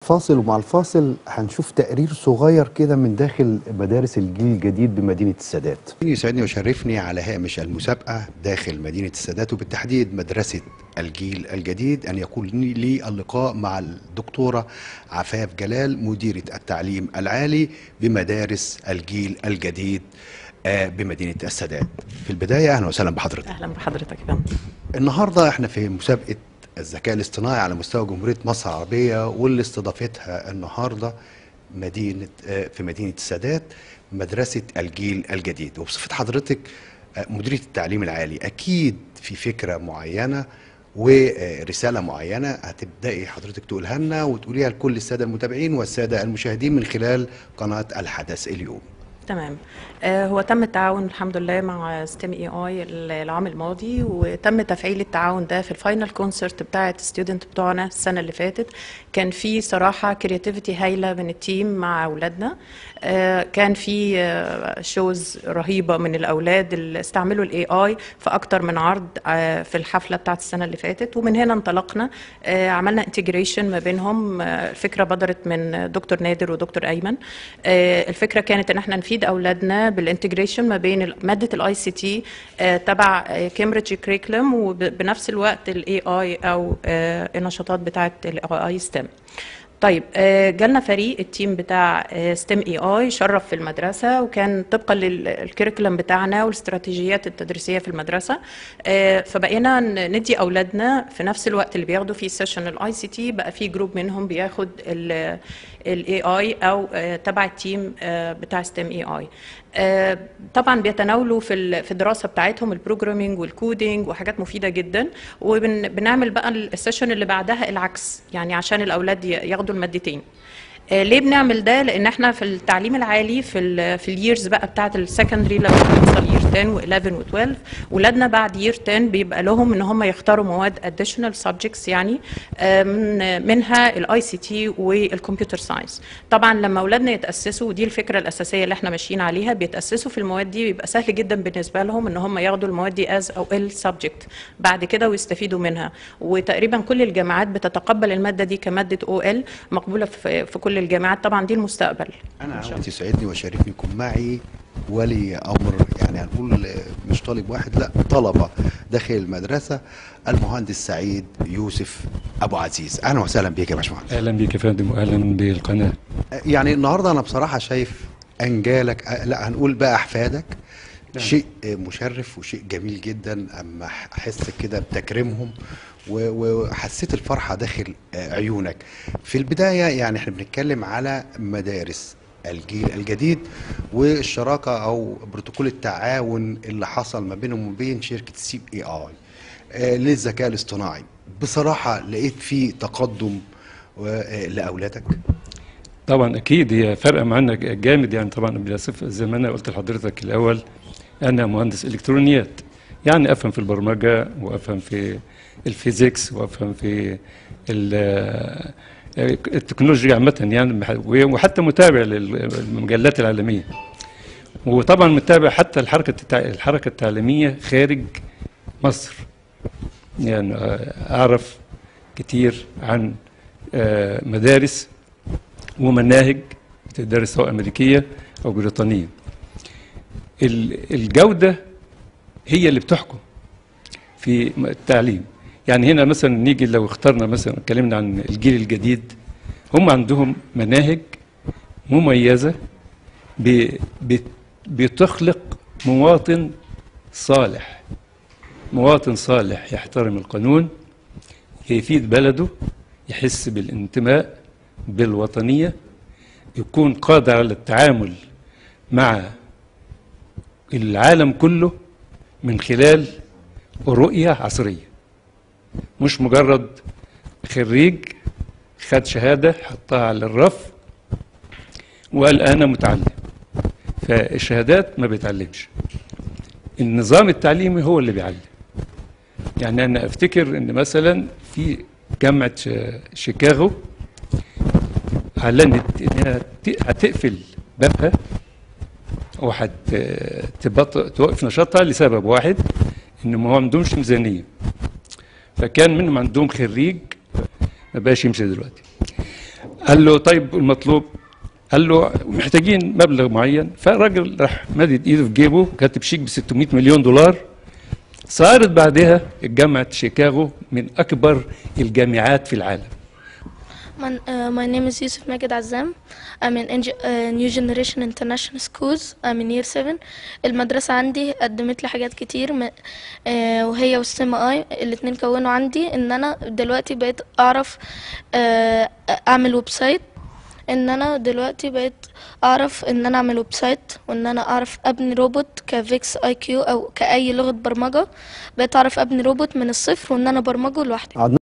فاصل ومع الفاصل هنشوف تقرير صغير كده من داخل مدارس الجيل الجديد بمدينة السادات يسعدني ويشرفني على هامش المسابقة داخل مدينة السادات وبالتحديد مدرسة الجيل الجديد أن يكون لي اللقاء مع الدكتورة عفاف جلال مديرة التعليم العالي بمدارس الجيل الجديد آه، بمدينة السادات في البداية أهلا وسهلا بحضرتك اهلا بحضرتك يا فندم النهارده احنا في مسابقه الذكاء الاصطناعي على مستوى جمهوريه مصر العربيه واللي استضافتها النهارده مدينه آه، في مدينه السادات مدرسه الجيل الجديد وبصفه حضرتك آه، مديريه التعليم العالي اكيد في فكره معينه ورساله معينه هتبداي حضرتك تقولها لنا وتقوليها لكل الساده المتابعين والساده المشاهدين من خلال قناه الحدث اليوم تمام آه هو تم التعاون الحمد لله مع ستيم اي اي العام الماضي وتم تفعيل التعاون ده في الفاينل كونسرت بتاعه الستودنت بتوعنا السنه اللي فاتت كان في صراحه كرياتيفيتي هايله من التيم مع اولادنا آه كان في آه شوز رهيبه من الاولاد اللي استعملوا الاي اي في اكتر من عرض آه في الحفله بتاعه السنه اللي فاتت ومن هنا انطلقنا آه عملنا انتجريشن ما بينهم آه الفكره بدرت من دكتور نادر ودكتور ايمن آه الفكره كانت ان احنا نفيد اولادنا بالانتجريشن ما بين ماده الاي سي تي تبع كامبريدج كريكلم وبنفس الوقت الاي اي او آه النشاطات بتاعه الاي اي ستيم طيب آه، جالنا فريق التيم بتاع ستيم اي اي شرف في المدرسه وكان طبقا للكريكولم بتاعنا والاستراتيجيات التدريسيه في المدرسه آه، فبقينا ن- ندي اولادنا في نفس الوقت اللي بياخدوا فيه سيشن الاي سي تي بقى في جروب منهم بياخد الاي اي او آه، تبع التيم آه، بتاع ستيم اي اي طبعا بيتناولوا في ال- في الدراسه بتاعتهم البروجرامينج والكودينج وحاجات مفيده جدا وبنعمل بقى السيشن اللي بعدها العكس يعني عشان الاولاد ي- ياخدوا المادتين آه، ليه بنعمل ده لان احنا في التعليم العالي في ال في الييرز بقى بتاعه السكندري لما بنوصل يير 10 و11 و12 ولادنا بعد يير 10 بيبقى لهم ان هم يختاروا مواد اديشنال سبجكتس يعني آه، من منها الاي سي تي والكمبيوتر ساينس طبعا لما اولادنا يتاسسوا ودي الفكره الاساسيه اللي احنا ماشيين عليها بيتاسسوا في المواد دي بيبقى سهل جدا بالنسبه لهم ان هم ياخدوا المواد دي از او ال سبجكت بعد كده ويستفيدوا منها وتقريبا كل الجامعات بتتقبل الماده دي كماده او ال مقبوله في في كل الجامعات طبعا دي المستقبل انا إن شاء عاوز يسعدني ويشرفني يكون معي ولي امر يعني هنقول مش طالب واحد لا طلبه داخل المدرسه المهندس سعيد يوسف ابو عزيز اهلا وسهلا بيك يا باشمهندس اهلا بك يا فندم واهلا بالقناه يعني النهارده انا بصراحه شايف انجالك أه، لا هنقول بقى احفادك نعم. شيء مشرف وشيء جميل جدا اما احس كده بتكريمهم و- وحسيت الفرحه داخل آه، عيونك في البدايه يعني احنا بنتكلم على مدارس الجيل الجديد والشراكه او بروتوكول التعاون اللي حصل ما بينهم وبين شركه سي اي اي للذكاء الاصطناعي بصراحه لقيت فيه تقدم آه، لاولادك طبعا اكيد هي فرقه معانا جامد يعني طبعا بالاسف زي ما انا قلت لحضرتك الاول انا مهندس الكترونيات يعني افهم في البرمجه وافهم في الفيزيكس وافهم في ال- التكنولوجيا عامه يعني وحتى متابع للمجلات العالميه وطبعا متابع حتى الحركه التع- الحركه التعليميه خارج مصر يعني آه، اعرف كتير عن آه، مدارس ومناهج بتدرس سواء امريكيه او بريطانيه ال- الجوده هي اللي بتحكم في م- التعليم يعني هنا مثلا نيجي لو اخترنا مثلا اتكلمنا عن الجيل الجديد هم عندهم مناهج مميزه ب- بت- بتخلق مواطن صالح مواطن صالح يحترم القانون يفيد بلده يحس بالانتماء بالوطنية يكون قادر على التعامل مع العالم كله من خلال رؤية عصرية مش مجرد خريج خد شهادة حطها على الرف وقال أنا متعلم فالشهادات ما بيتعلمش النظام التعليمي هو اللي بيعلم يعني أنا أفتكر إن مثلا في جامعة ش- شيكاغو اعلنت انها ت- هتقفل بابها وهتوقف نشاطها لسبب واحد ان ما عندهمش ميزانيه فكان منهم عندهم خريج ما بقاش يمشي دلوقتي قال له طيب المطلوب قال له محتاجين مبلغ معين فالراجل راح مدد ايده في جيبه كاتب شيك ب 600 مليون دولار صارت بعدها جامعة شيكاغو من أكبر الجامعات في العالم My, uh, my name is Yusuf Magid Azam. I'm in NG, uh, New Generation International Schools. I'm in year 7. المدرسة عندي قدمت لي حاجات كتير م... uh, وهي والسم اي الاتنين كونوا عندي ان انا دلوقتي بقيت اعرف uh, اعمل ويب سايت ان انا دلوقتي بقيت اعرف ان انا اعمل ويب سايت وان انا اعرف ابني روبوت كفيكس اي كيو او كاي لغة برمجة بقيت اعرف ابني روبوت من الصفر وان انا برمجه لوحدي عدنان